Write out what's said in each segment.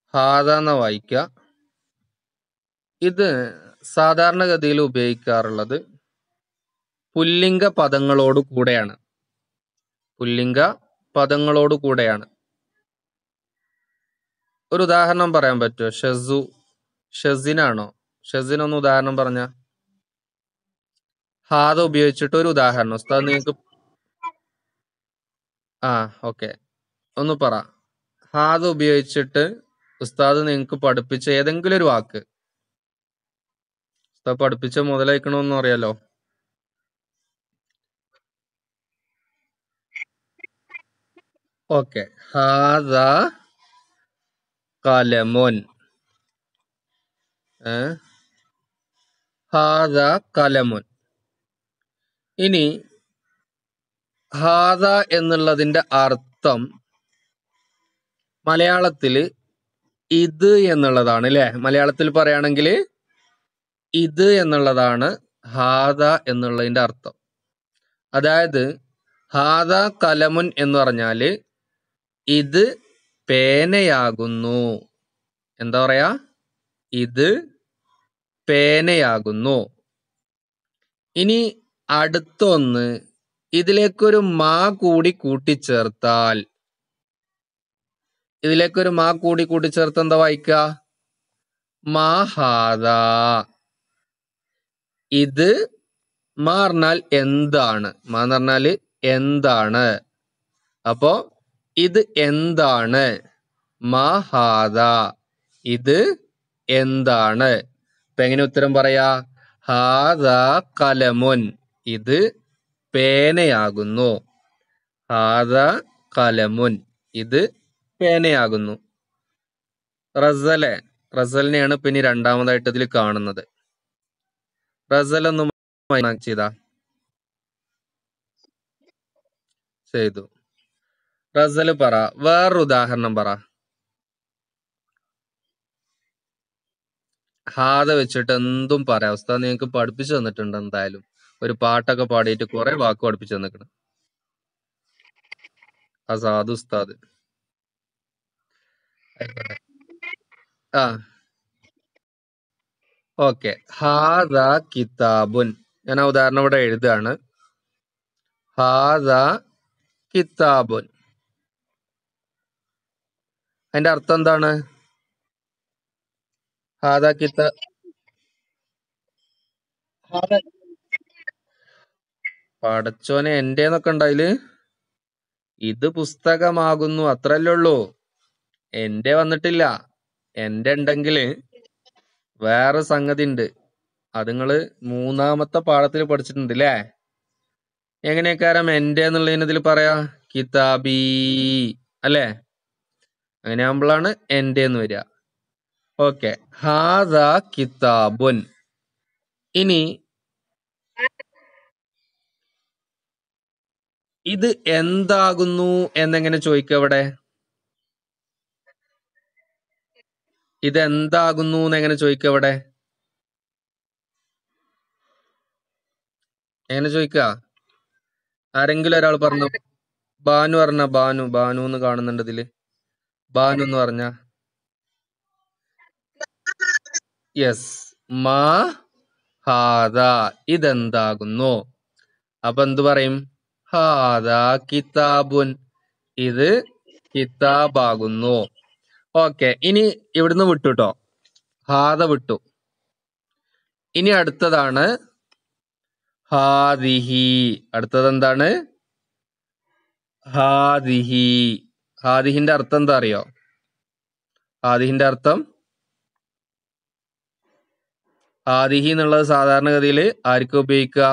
ഹാദ എന്ന വായിക്കുക ഇത് സാധാരണഗതിയിൽ ഉപയോഗിക്കാറുള്ളത് പുല്ലിംഗ പദങ്ങളോട് കൂടെയാണ് പുല്ലിംഗ പദങ്ങളോട് കൂടെയാണ് ഒരു ഉദാഹരണം പറയാൻ പറ്റുമോ ഷസു ഷസിനാണോ ഷസിനൊന്ന് ഉദാഹരണം പറഞ്ഞ ഹാദ ഉപയോഗിച്ചിട്ട് ഒരു ഉദാഹരണം ഉസ്താദ് നിങ്ങൾക്ക് ആ ഓക്കെ ഒന്ന് പറ ഹാദ ഉപയോഗിച്ചിട്ട് ഉസ്താദ് നിങ്ങൾക്ക് പഠിപ്പിച്ച ഏതെങ്കിലും ഒരു വാക്ക് ഉസ്താദ് പഠിപ്പിച്ച മുതലായിക്കണമെന്ന് അറിയാലോ ഓക്കെ ഹാദ കലമുൻ ഏ? ഹാദ കലമുൻ ഇനി ഹാദ എന്നുള്ളതിന്റെ അർത്ഥം മലയാളത്തില് ഇത് എന്നുള്ളതാണ് അല്ലെ മലയാളത്തിൽ പറയുകയാണെങ്കിൽ ഇത് എന്നുള്ളതാണ് ഹാദ എന്നുള്ളതിന്റെ അർത്ഥം അതായത് ഹാദ കലമുൻ എന്ന് പറഞ്ഞാല് ഇത് പേനയാകുന്നു എന്താ പറയാ ഇത് പേനയാകുന്നു ഇനി അടുത്തൊന്ന് ഇതിലേക്കൊരു മാ കൂടി കൂട്ടിച്ചേർത്താൽ ഇതിലേക്കൊരു മാ കൂടി കൂട്ടിച്ചേർത്ത് എന്താ വായിക്ക മാഹാദ ഇത് മാ പറഞ്ഞാൽ എന്താണ് മാ എന്ന് പറഞ്ഞാല് എന്താണ് അപ്പോ ഇത് എന്താണ് മഹാദ ഇത് എന്താണ് ഇപ്പൊ എങ്ങനെ ഉത്തരം പറയാ ഹാദ കലമുൻ ഇത് പേനയാകുന്നു ഹാദ കലമുൻ ഇത് പേനയാകുന്നു റസലെ റസലിനെയാണ് പിന്നെ രണ്ടാമതായിട്ട് ഇതിൽ കാണുന്നത് റസൽ ഒന്ന് ചെയ്താ ചെയ്തു റസല് പറ വേറൊരു ഉദാഹരണം പറ ഹാദ വെച്ചിട്ട് എന്തും പറയാം ഉസ്താദ് നിങ്ങൾക്ക് പഠിപ്പിച്ചു തന്നിട്ടുണ്ട് എന്തായാലും ഒരു പാട്ടൊക്കെ പാടിയിട്ട് കുറെ വാക്ക് പഠിപ്പിച്ചു തന്നിക്കണം ആ സാധു ഉസ്താദ് ആയിക്കോട്ടെ. ആ ഓക്കെ ഹാദ കിതാബുൻ ഞാൻ ആ ഉദാഹരണം ഇവിടെ എഴുതുകയാണ് ഹാദ കിതാബുൻ അതിന്റെ അർത്ഥം എന്താണ് ഹാദ കിതാ ഹാദ പടച്ചോനെ എന്റേന്നൊക്കെ ഉണ്ടായില് ഇത് പുസ്തകമാകുന്നു അത്രല്ലേ ഉള്ളൂ എന്റെ വന്നിട്ടില്ല എന്റെ ഉണ്ടെങ്കില് വേറെ സംഗതി ഉണ്ട് അത് നിങ്ങള് മൂന്നാമത്തെ പാഠത്തിൽ പഠിച്ചിട്ടുണ്ട് ല്ലേ എങ്ങനെയൊക്കാരം എന്റെ എന്നുള്ളതിന് ഇതിൽ പറയാ കിതാബി അല്ലേ അങ്ങനെ ആകുമ്പോഴാണ് എന്റെ എന്ന് വരിക ഓക്കെ ഹാദ കിതാബുൻ ഇനി ഇത് എന്താകുന്നു എന്നെങ്ങനെ ചോദിക്കുക അവിടെ ഇത് എന്താകുന്നു എന്നെങ്ങനെ ചോദിക്കുക അവിടെ എങ്ങനെ ചോദിക്കുക ആരെങ്കിലും ഒരാൾ പറഞ്ഞു ബാനു പറഞ്ഞ ബാനു ബാനു എന്ന് കാണുന്നുണ്ട് ഇതില് ബാനു എന്ന് പറഞ്ഞ യെസ് മാ ഹാദ ഇതെന്താകുന്നു അപ്പൊ എന്ത് പറയും ഹാദ കിതാബുൻ ഇത് കിതാബാകുന്നു ഓക്കെ ഇനി ഇവിടുന്ന് വിട്ടു ട്ടോ ഹാദ വിട്ടു ഇനി അടുത്തതാണ് ഹാദിഹി അടുത്തത് എന്താണ് ഹാദിഹി ഹാദിഹിന്റെ അർത്ഥം എന്താ അറിയോ ഹാദിഹിന്റെ അർത്ഥം ഹാദിഹി എന്നുള്ളത് സാധാരണഗതിയിൽ ആർക്കും ഉപയോഗിക്കുക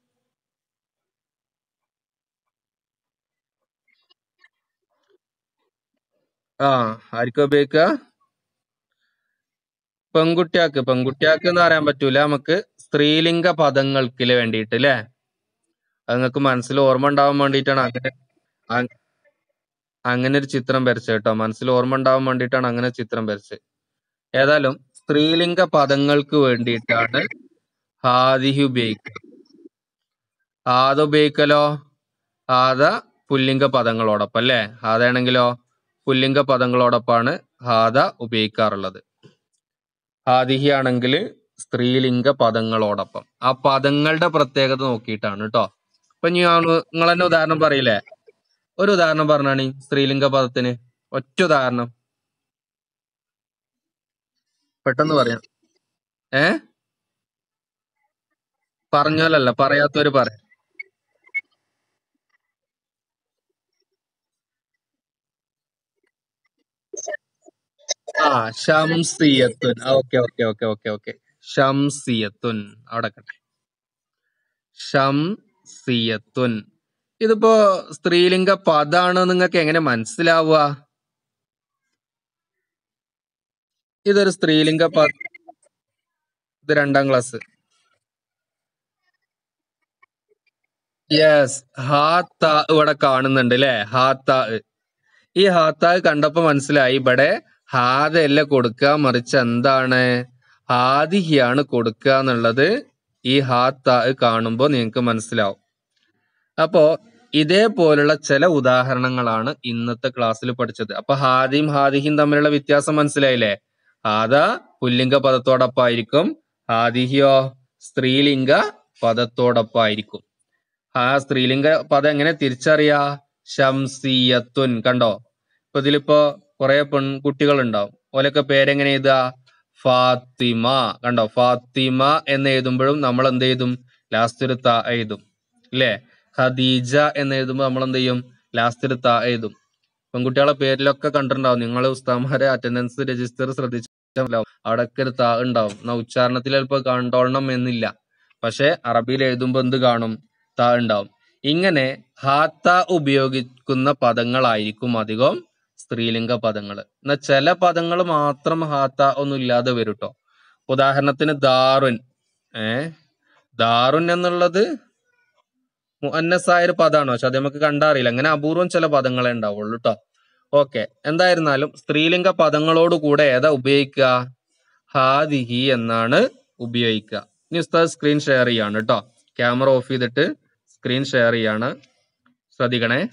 ആ ആർക്കും ഉപയോഗിക്കുക പെൺകുട്ടിയാക്ക് പെൺകുട്ടിയാക്ക് എന്ന് പറയാൻ പറ്റൂല നമുക്ക് സ്ത്രീലിംഗ പദങ്ങൾക്ക് വേണ്ടിയിട്ട് ല്ലേ അത് നിങ്ങൾക്ക് മനസ്സിൽ ഓർമ്മ ഉണ്ടാവാൻ വേണ്ടിയിട്ടാണ് അങ്ങനെ അ- അങ്ങനെ ഒരു ചിത്രം വരച്ചത് കേട്ടോ മനസ്സിൽ ഓർമ്മ ഉണ്ടാവാൻ വേണ്ടിയിട്ടാണ് അങ്ങനെ ചിത്രം വരച്ചത് ഏതായാലും സ്ത്രീലിംഗ പദങ്ങൾക്ക് വേണ്ടിയിട്ടാണ് ഹാദിഹി ഉപയോഗിക്കുക ഹാദ ഉപയോഗിക്കലോ ഹാദ പുല്ലിംഗ പദങ്ങളോടൊപ്പം അല്ലേ ഹാദയാണെങ്കിലോ പുല്ലിംഗ പദങ്ങളോടൊപ്പമാണ് ഹാദ ഉപയോഗിക്കാറുള്ളത് ഹാദിഹി ആണെങ്കിൽ സ്ത്രീലിംഗ പദങ്ങളോടൊപ്പം ആ പദങ്ങളുടെ പ്രത്യേകത നോക്കിയിട്ടാണ് കേട്ടോ ഇപ്പൊ ഞാൻ നിങ്ങൾ തന്നെ ഉദാഹരണം പറയില്ലേ ഒരു ഉദാഹരണം പറഞ്ഞാണ് സ്ത്രീലിംഗ പദത്തിന് ഒറ്റ ഉദാഹരണം പെട്ടെന്ന് പറയാം ഏ പറഞ്ഞാലല്ല പറയാത്തവര് പറ ആ ഷംസിയത്തുൻ okay okay okay okay okay ഷംസിയത്തുൻ അവിടെ കട്ടെ ഷംസിയത്തുൻ ഇതിപ്പോ സ്ത്രീലിംഗ പദാണ് നിങ്ങൾക്ക് എങ്ങനെ മനസ്സിലാവുക ഇതൊരു സ്ത്രീലിംഗ പദ ഇത് രണ്ടാം ക്ലാസ് യെസ് ഹാത്ത ഇവിടെ കാണുന്നുണ്ട് അല്ലെ ഹാത്ത ഈ ഹാത്ത കണ്ടപ്പോ മനസ്സിലായി ഇവിടെ ഹാദയല്ല കൊടുക്കുക മറിച്ച് എന്താണ് ഹാദിഹിയാണ് കൊടുക്കുക എന്നുള്ളത് ഈ ഹാത്ത കാണുമ്പോ നിങ്ങൾക്ക് മനസ്സിലാവും അപ്പോ ഇതേപോലുള്ള ചില ഉദാഹരണങ്ങളാണ് ഇന്നത്തെ ക്ലാസ്സിൽ പഠിച്ചത് അപ്പൊ ഹാദിയും ഹാദിഹിയും തമ്മിലുള്ള വ്യത്യാസം മനസ്സിലായില്ലേ ഹാദ പുല്ലിംഗ പദത്തോടൊപ്പമായിരിക്കും ഹാദിഹിയോ സ്ത്രീലിംഗ പദത്തോടൊപ്പമായിരിക്കും ആ സ്ത്രീലിംഗ പദം എങ്ങനെ തിരിച്ചറിയാ ശംസിയത്തുൻ കണ്ടോ ഇപ്പൊ ഇതിലിപ്പോ കുറെ പെൺകുട്ടികൾ ഉണ്ടാവും ഓലൊക്കെ പേരെങ്ങനെ എഴുതുക ഫാത്തിമ കണ്ടോ ഫാത്തിമ എന്ന് എഴുതുമ്പോഴും നമ്മൾ എന്ത് എഴുതും ലാസ്റ്റ് ഒരു ത എഴുതും ഇല്ലേ ഖദീജ എന്ന് എഴുതുമ്പോൾ നമ്മൾ എന്ത് ചെയ്യും ലാസ്റ്റ് ഒരു ത എഴുതും പെൺകുട്ടികളെ പേരിലൊക്കെ കണ്ടിട്ടുണ്ടാവും നിങ്ങൾ ഉസ്താമാരെ അറ്റൻഡൻസ് രജിസ്റ്റർ ശ്രദ്ധിച്ചാവും അവിടെയൊക്കെ ഒരു ത ഉണ്ടാവും എന്നാ ഉച്ചാരണത്തിൽ ചിലപ്പോൾ കണ്ടോളണം എന്നില്ല പക്ഷെ അറബിയിൽ എഴുതുമ്പോൾ എന്ത് കാണും ത ഉണ്ടാവും ഇങ്ങനെ ഹാത്ത ഉപയോഗിക്കുന്ന പദങ്ങളായിരിക്കും അധികം സ്ത്രീലിംഗ പദങ്ങൾ എന്നാൽ ചില പദങ്ങൾ മാത്രം ഹാത്ത ഒന്നും ഇല്ലാതെ വരും ട്ടോ ഉദാഹരണത്തിന് ദാറുൻ ഏ ദാറുൻ എന്നുള്ളത് മുഅന്നസായ ഒരു പദാണോ പക്ഷെ അത് നമുക്ക് കണ്ടറിയില്ല അങ്ങനെ അപൂർവം ചില പദങ്ങളെ ഉണ്ടാവുള്ളൂ ട്ടോ ഓക്കെ എന്തായിരുന്നാലും സ്ത്രീലിംഗ പദങ്ങളോട് കൂടെ ഏതാ ഉപയോഗിക്കുക ഹാദിഹി എന്നാണ് ഉപയോഗിക്കുക ഇനി ഉസ്താദ് സ്ക്രീൻ ഷെയർ ചെയ്യാണ് കേട്ടോ ക്യാമറ ഓഫ് ചെയ്തിട്ട് സ്ക്രീൻ ഷെയർ ചെയ്യാണ് ശ്രദ്ധിക്കണേ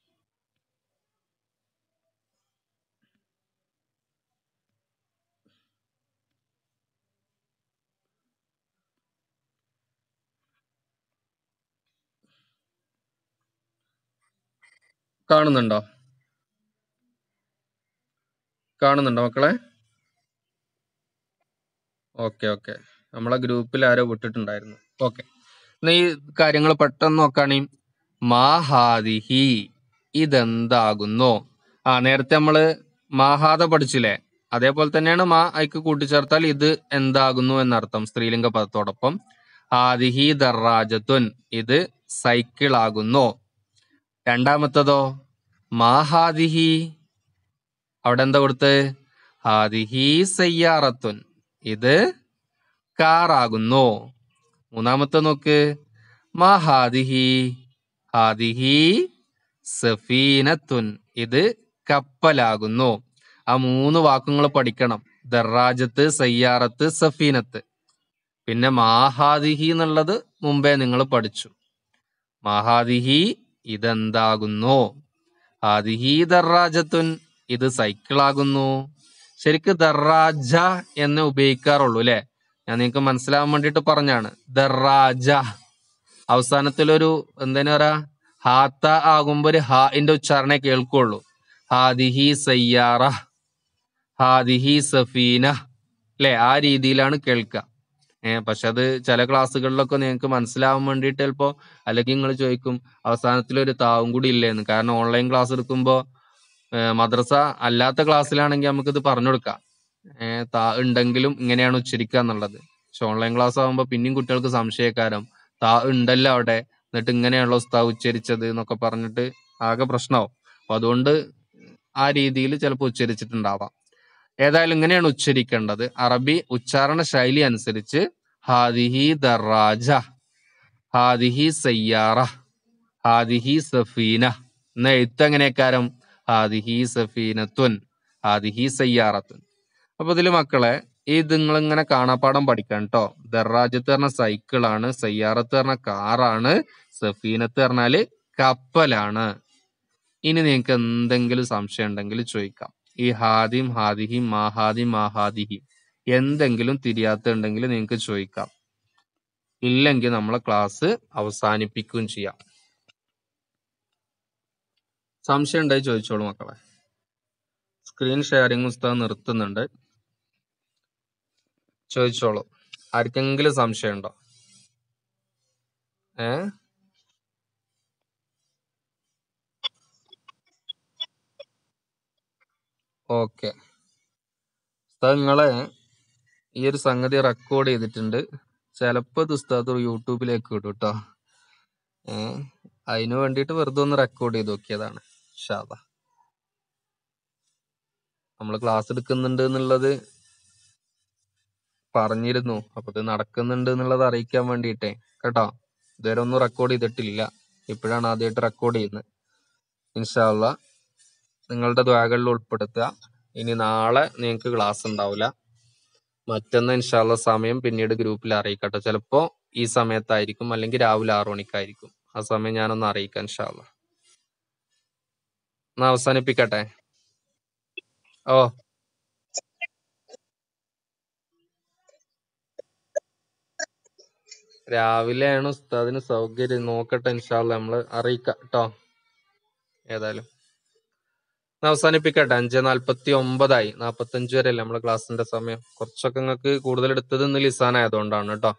കാണുന്നുണ്ടോ കാണുന്നുണ്ടോ മക്കളെ ഓക്കെ ഓക്കെ നമ്മളെ ഗ്രൂപ്പിൽ ആരോ വിട്ടിട്ടുണ്ടായിരുന്നു ഓക്കെ എന്നാ ഈ കാര്യങ്ങൾ പെട്ടെന്ന് നോക്കുകയാണെങ്കിൽ മാഹാദിഹി ഇതെന്താകുന്നു ആ നേരത്തെ നമ്മള് മാഹാദ പഠിച്ചില്ലേ അതേപോലെ തന്നെയാണ് മാ അയക്ക് കൂട്ടിച്ചേർത്താൽ ഇത് എന്താകുന്നു എന്നർത്ഥം സ്ത്രീലിംഗ പദത്തോടൊപ്പം ആദിഹി ദറാജത്തുൻ ഇത് സൈക്കിൾ ആകുന്നു രണ്ടാമത്തതോ മാഹാദിഹി അവിടെ എന്താ കൊടുത്ത് ഹാദിഹി സയ്യാറത്തുൻ ഇത് കാറാകുന്നു മൂന്നാമത്തെ നോക്ക് മാ ഹാദിഹി ഹാദിഹി സഫീനത്തുൻ ഇത് കപ്പലാകുന്നു ആ മൂന്ന് വാക്കുകൾ പഠിക്കണം ദറാജത്ത് സയ്യാറത്ത് സഫീനത്ത് പിന്നെ മാഹാദിഹി എന്നുള്ളത് മുമ്പേ നിങ്ങൾ പഠിച്ചു മാഹാദിഹി ഇതെന്താകുന്നു ഹാദിഹി ദറാജത്തുൻ ഇത് സൈക്കിളാകുന്നു ശരിക്ക് ദറാജ എന്ന് ഉപയോഗിക്കാറുള്ളൂ അല്ലെ ഞാൻ നിങ്ങൾക്ക് മനസ്സിലാവാൻ വേണ്ടിയിട്ട് പറഞ്ഞാണ് ദറാജ അവസാനത്തിലൊരു എന്തിനു പറയാ ഹാത്ത ആകുമ്പോ ഒരു ഹാന്റെ ഉച്ചാരണേ കേൾക്കുള്ളൂ ഹാദിഹി സയ്യാറ ഹാദിഹി സഫീന അല്ലെ ആ രീതിയിലാണ് കേൾക്കുക ഏഹ് പക്ഷെ അത് ചില ക്ലാസ്സുകളിലൊക്കെ നിങ്ങൾക്ക് മനസ്സിലാവാൻ വേണ്ടിയിട്ട് ചിലപ്പോ അല്ലെങ്കിൽ നിങ്ങൾ ചോദിക്കും അവസാനത്തിൽ ഒരു താവും കൂടി ഇല്ലേന്ന് കാരണം ഓൺലൈൻ ക്ലാസ് എടുക്കുമ്പോ ഏഹ് മദ്രസ അല്ലാത്ത ക്ലാസ്സിലാണെങ്കിൽ നമുക്ക് ഇത് പറഞ്ഞു കൊടുക്കാം ഏഹ് താ ഉണ്ടെങ്കിലും ഇങ്ങനെയാണ് ഉച്ചരിക്കുക എന്നുള്ളത് പക്ഷെ ഓൺലൈൻ ക്ലാസ് ആകുമ്പോൾ പിന്നെയും കുട്ടികൾക്ക് സംശയക്കാരം താ ഉണ്ടല്ലോ അവിടെ എന്നിട്ട് ഇങ്ങനെയുള്ള ഉസ്താവ് ഉച്ചരിച്ചത് എന്നൊക്കെ പറഞ്ഞിട്ട് ആകെ പ്രശ്നമാവും അപ്പൊ അതുകൊണ്ട് ആ രീതിയിൽ ചിലപ്പോൾ ഉച്ചരിച്ചിട്ടുണ്ടാവാം ഏതായാലും ഇങ്ങനെയാണ് ഉച്ചരിക്കേണ്ടത് അറബി ഉച്ചാരണ ശൈലി അനുസരിച്ച് ഹാദിഹി ദറാജ ഹാദിഹി സയ്യാറ ഹാദിഹി സഫീന എന്ന എഴുത്ത് എങ്ങനെയൊക്കാരം ഹാദിഹി സഫീനത്തുൻ ഹാദിഹി സയ്യാറത്തുൻ അപ്പൊ ഇതില് മക്കളെ ഇത് നിങ്ങൾ ഇങ്ങനെ കാണാപ്പാടം പഠിക്കണം കേട്ടോ ദറാജത്ത് പറഞ്ഞ സൈക്കിളാണ് സയ്യാറത്ത് പറഞ്ഞ കാറാണ് സഫീനത്ത് പറഞ്ഞാല് കപ്പലാണ് ഇനി നിങ്ങൾക്ക് എന്തെങ്കിലും സംശയം ഉണ്ടെങ്കിൽ ചോദിക്കാം ഈ ഹാദിം ഹാദിഹിം മാഹാദിം മാഹാദിഹിം എന്തെങ്കിലും തിരിയാത്തുണ്ടെങ്കിൽ നിങ്ങൾക്ക് ചോദിക്കാം ഇല്ലെങ്കിൽ നമ്മളെ ക്ലാസ് അവസാനിപ്പിക്കുകയും ചെയ്യാം സംശയം ഉണ്ടായി ചോദിച്ചോളൂ മക്കളെ സ്ക്രീൻ ഷെയറിംഗ് ഉസ്താദ് നിർത്തുന്നുണ്ട് ചോദിച്ചോളൂ ആർക്കെങ്കിലും സംശയം ഉണ്ടോ ഏ ഓക്കെ ഉസ്താദ് നിങ്ങളെ ഈ ഒരു സംഗതി റെക്കോർഡ് ചെയ്തിട്ടുണ്ട് ചിലപ്പോ ഇത് ഉസ്താദ് യൂട്യൂബിലേക്ക് ഇടും കേട്ടോ ഏ അതിനു വേണ്ടിയിട്ട് വെറുതെ ഒന്ന് റെക്കോർഡ് ചെയ്ത് നോക്കിയതാണ് ഷാദ നമ്മൾ ക്ലാസ് എടുക്കുന്നുണ്ട് എന്നുള്ളത് പറഞ്ഞിരുന്നു അപ്പൊ ഇത് നടക്കുന്നുണ്ട് എന്നുള്ളത് അറിയിക്കാൻ വേണ്ടിയിട്ടേ കേട്ടോ ഇതുവരെ ഒന്നും റെക്കോർഡ് ചെയ്തിട്ടില്ല ഇപ്പോഴാണ് ആദ്യമായിട്ട് റെക്കോർഡ് ചെയ്യുന്നത് ഇൻഷാല്ല നിങ്ങളുടെ ദ്വാകളിൽ ഉൾപ്പെടുത്തുക ഇനി നാളെ നിങ്ങൾക്ക് ക്ലാസ് ഉണ്ടാവില്ല മറ്റന്ന് ഇൻഷാല്ല സമയം പിന്നീട് ഗ്രൂപ്പിൽ അറിയിക്കട്ടെ ചിലപ്പോ ഈ സമയത്തായിരിക്കും അല്ലെങ്കിൽ രാവിലെ ആറു മണിക്കായിരിക്കും ആ സമയം ഞാനൊന്ന് അറിയിക്കാം ഇൻഷാല്ല എന്നാ അവസാനിപ്പിക്കട്ടെ ഓ രാവിലെയാണ് ഉസ്താദിന് സൗകര്യം നോക്കട്ടെ ഇൻഷാല്ല നമ്മള് അറിയിക്കാം കേട്ടോ ഏതായാലും എന്നാ അവസാനിപ്പിക്കട്ടെ അഞ്ച് നാല്പത്തി ഒമ്പതായി നാപ്പത്തി അഞ്ച് വരെ അല്ലേ നമ്മളെ ക്ലാസ്സിന്റെ സമയം കുറച്ചൊക്കെ നിങ്ങൾക്ക് കൂടുതൽ എടുത്തത് ഇന്ന് ലിസാൻ ആയതുകൊണ്ടാണ് കേട്ടോ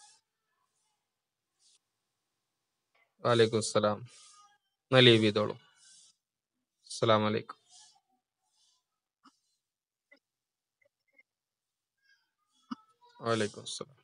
വാലേക്കും അസ്സലാം എന്നാ ലീവ് ചെയ്തോളൂ അസ്സലാം വലൈക്കും വാലേക്കും അസ്സലാം